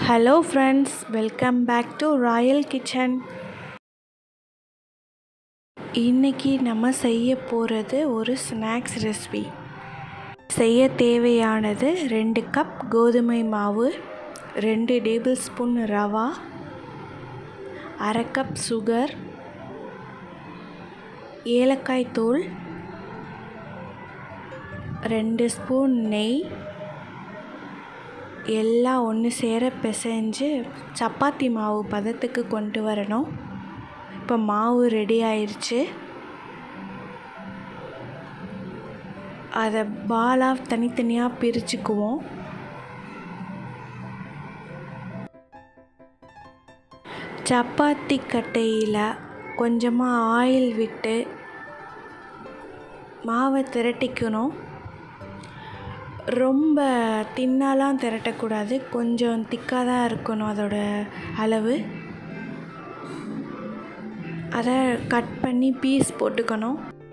hello friends welcome back to Royal Kitchen இன்றைக்கி நம்ம செய்ய போகிறது ஒரு ஸ்நாக்ஸ் ரெசிபி செய்ய தேவையானது ரெண்டு கப் கோதுமை மாவு ரெண்டு டேபிள் ஸ்பூன் ரவா அரை கப் சுகர் ஏலக்காய் தூள் ரெண்டு ஸ்பூன் நெய் எல்லாம் ஒன்று சேர பிசைஞ்சு சப்பாத்தி மாவு பதத்துக்கு கொண்டு வரணும் இப்போ மாவு ரெடி ஆயிடுச்சு அதை பாலாக தனித்தனியாக பிரிச்சுக்குவோம் சப்பாத்தி கட்டையில் கொஞ்சமாக ஆயில் விட்டு மாவை திரட்டிக்கணும் ரொம்ப தின்னாலாம் திரட்டக்கூடாது கொஞ்சம் திக்காக தான் இருக்கணும் அதோட அளவு அதை கட் பண்ணி பீஸ் போட்டுக்கணும்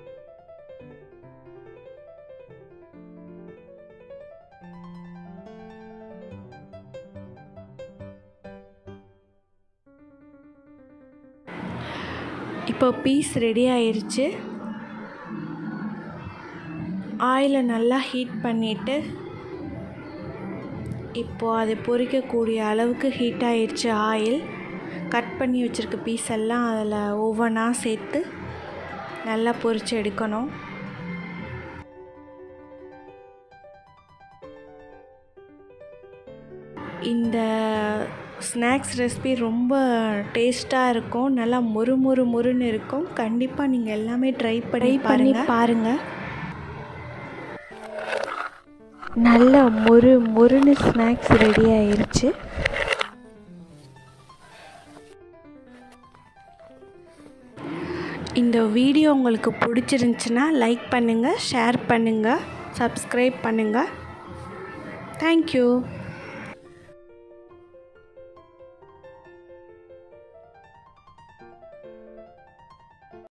இப்போ பீஸ் ரெடி ஆயிருச்சு ஆயிலை நல்லா ஹீட் பண்ணிவிட்டு இப்போது அது பொரிக்கக்கூடிய அளவுக்கு ஹீட் ஆயிடுச்சு ஆயில் கட் பண்ணி வச்சுருக்க பீஸ் எல்லாம் அதில் ஒவ்வொன்றா சேர்த்து நல்லா பொரித்து எடுக்கணும் இந்த ஸ்நாக்ஸ் ரெசிபி ரொம்ப டேஸ்ட்டாக இருக்கும் நல்லா மொறு மொறு மொறுன்னு இருக்கும் கண்டிப்பாக நீங்கள் எல்லாமே ட்ரை பண்ணி பண்ணி பாருங்கள் நல்ல மொறு மொறுன்னு ஸ்நாக்ஸ் ரெடி ஆயிருச்சு இந்த வீடியோ உங்களுக்கு பிடிச்சிருந்துச்சுன்னா லைக் பண்ணுங்கள் ஷேர் பண்ணுங்கள் சப்ஸ்கிரைப் பண்ணுங்கள் தேங்க்யூ